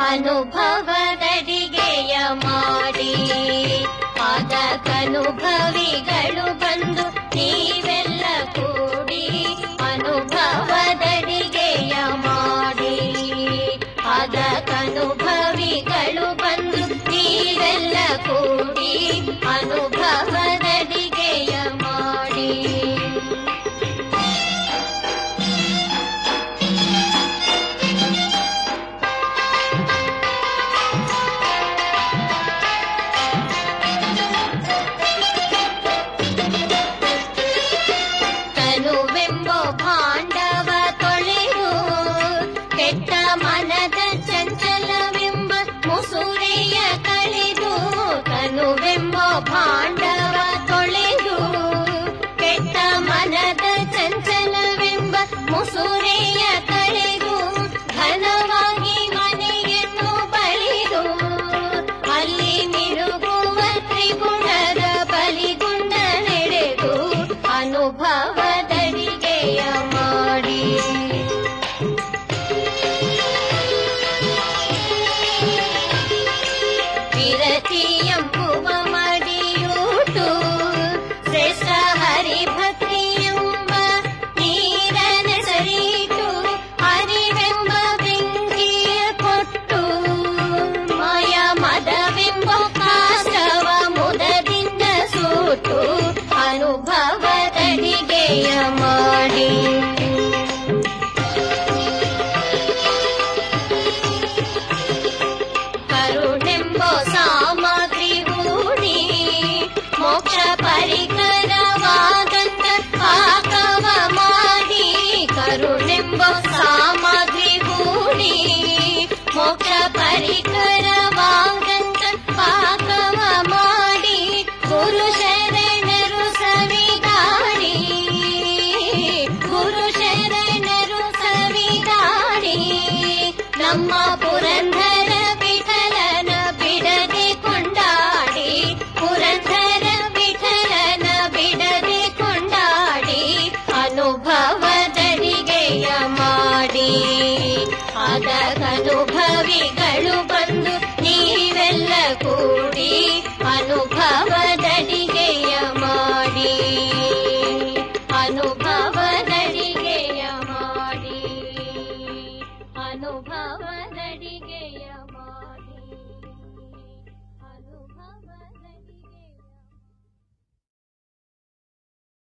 ಅನುಭವದಡಿಗೆಯ ಮಾಡಿ ಅದಕ್ಕನುಭವಿಗಳು ಬಂದು ನೀವೆಲ್ಲ ಕೂಡಿ ಅನುಭವದಡಿಗೆಯ ಮಾಡಿ ಅದಕ್ಕನುಭವಿಗಳು ಬಂದು ನೀವೆಲ್ಲ ಕೂಡಿ ಅನುಭವದಡಿಗೆಯ ಮಾಡಿ ತನುವೆಂಬೋ ಭಾಂಡವ ತೊಳೆದು ಕೆಟ್ಟ ಮನದ ಚಂಚಲವೆಂಬ ಮುಸುರೆಯ ಕಳೆದು ತನುವೆಂಬೋ ಭಾಂಡವ ತೊಳೆದು ಕೆಟ್ಟ ಮನದ ಚಂಚಲವೆಂಬ ಮುಸುರೆಯ ಕಳೆದು ಘನವಾಗಿ ಮನೆಯನ್ನು ಬಳಿದು ಅಲ್ಲಿ ಮಿರುಗುವ ತ್ರಿಗುಣದ ಬಲಿಗುಂಡ ನಡೆದು ಅನುಭವದಡಿಗೆಯ ಮಾಡಿ ವಿರತಿಯಂಬುವ ಮಡಿಯೂಟು ಶ್ರೇಷ್ಠ ಹರಿಭಕ್ತಿಯೆಂಬ ನೀರನ ಸರಿಟು ಹರಿವೆಂಬ ಬೆಂಕಿಯ ಕೊಟ್ಟು ಮಾಯ ಮದವೆಂಬ ಕಾಷ್ಟವ ಮುದದಿಂದ ಸೂಟು ಅನುಭವದಡಿಗೆಯ ಮಾಡಿ ಕರುಣೆಂಬೋ ಸಾಮಗ್ರಿ ಹೂಡಿ ಮೋಕ್ಷ ಪರಿಕರವಾದಂತ ಪಾಕವ ಮಾಡಿ ಕರುಣೆಂಬೋ ಸಾಮಗ್ರಿ ಹೂಡಿ ಮೋಕ್ಷ ಪರಿಕರವಾದಂತ ಪಾಕವ ಮಾಡಿ ಗುರು ಶರಣರು ಸವಿದಾಡಿ ಗುರು ಶರಣರು ಸವಿದಾಡಿ ನಮ್ಮ ಪುರಂದರ ವಿಠಲನ ಬಿಡದೆ ಕೊಂಡಾಡಿ ಪುರಂದರ ವಿಠಲನ ಬಿಡದೆ ಕೊಂಡಾಡಿ ಅನುಭವದಡಿಗೆಯ ಮಾಡಿ ಅದಕ್ಕನುಭವಿಗಳು ಬಂದು ನೀವೆಲ್ಲ ಕೂಡಿ ಅನುಭವದಡಿಗೆಯ ಮಾಡಿ ಅನುಭವದಡಿಗೆಯ ಮಾಡಿ ಅನುಭವದಡಿಗೆಯ ಮಾಡಿ